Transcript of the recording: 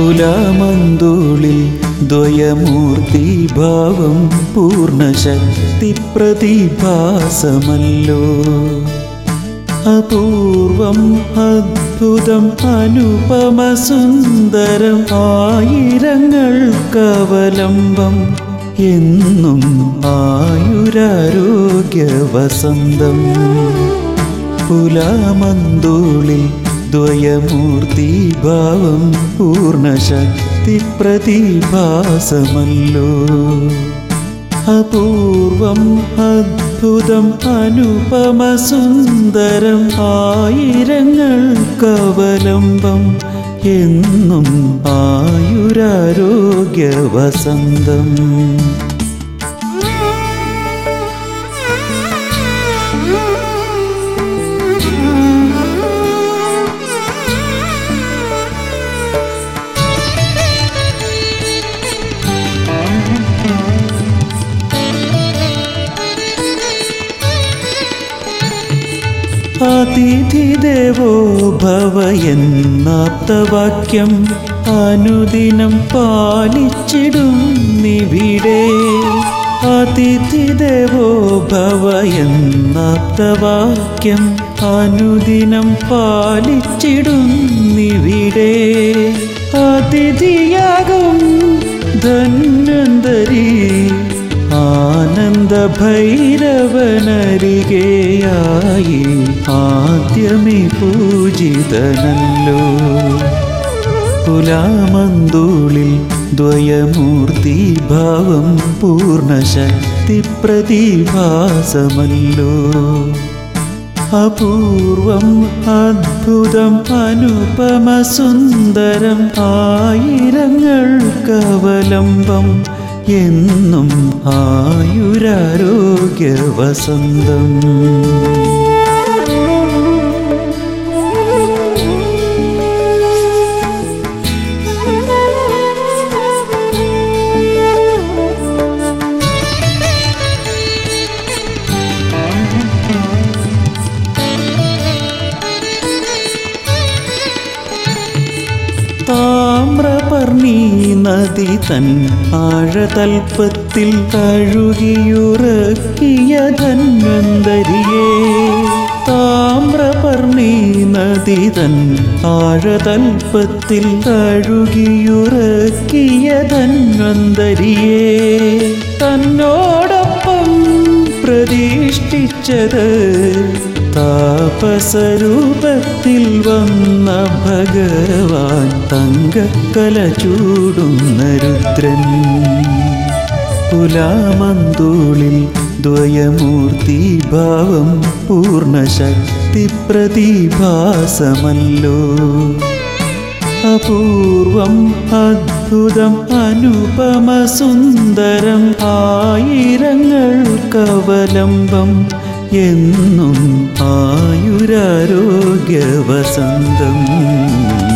പുലാമന്തൂളിൽ ദ്വയമൂർത്തിഭാവം പൂർണ്ണശക്തി പ്രതിഭാസമല്ലോ അപൂർവം അദ്ഭുതം അനുപമസുന്ദരം ആയിരങ്ങൾക്കവലംബം എന്നും ആയുരാരോഗ്യ വസന്തം പുലാമന്തൂളിൽ ദ്വയമൂർത്തിഭാവം പൂർണ്ണശക്തി പ്രതിഭാസമല്ലോ അപൂർവം അദ്ഭുതം അനുപമസുന്ദരം ആയിരങ്ങൾക്കവലംബം എന്നും ആയുരാരോഗ്യ വസന്തം അതിഥിദേവോ ഭവ എന്നാപ്തവാക്യം അനുദിനം പാലിച്ചിടും നിവിടെ അതിഥിദേവോ ഭവ എന്നാപ്തവാക്യം അനുദിനം പാലിച്ചിടും നിവിടെ അതിഥിയാകും ധന്വന്തരി ആനന്ദ ഭൈരവനരികെയായി ആദ്യമേ പൂജിതനല്ലോ പുലാമന്തൂളിൽ ദ്വയമൂർത്തിഭാവം പൂർണ്ണശക്തി പ്രതിഭാസമല്ലോ അപൂർവം അദ്ഭുതം അനുപമസുന്ദരം ആയിരങ്ങൾക്കവലംബം എന്നും ആയുരാരോഗ്യ വസന്തം താമ്രപർണി നദി തൻ ആഴതൽപ്പത്തിൽ കഴുകിയുറക്കിയ ധന്വന്തരിയേ താമ്രപർണി നദി തൻ ആഴതൽപ്പത്തിൽ കഴുകിയുറക്കിയ ധന്വന്തരിയേ തന്നോടൊപ്പം പ്രതിഷ്ഠിച്ചത് താപസരൂപത്തിൽ വന്ന ഭഗവാൻ തങ്കക്കല ചൂടുന്ന രുദ്രൻ പുലാമന്തൂളിൽ ദ്വയമൂർത്തിഭാവം പൂർണ്ണശക്തി പ്രതിഭാസമല്ലോ അപൂർവം അദ്ഭുതം അനുപമസുന്ദരം ആയിരങ്ങൾക്കവലംബം എന്നും ആയുരാരോഗ്യ വസന്തം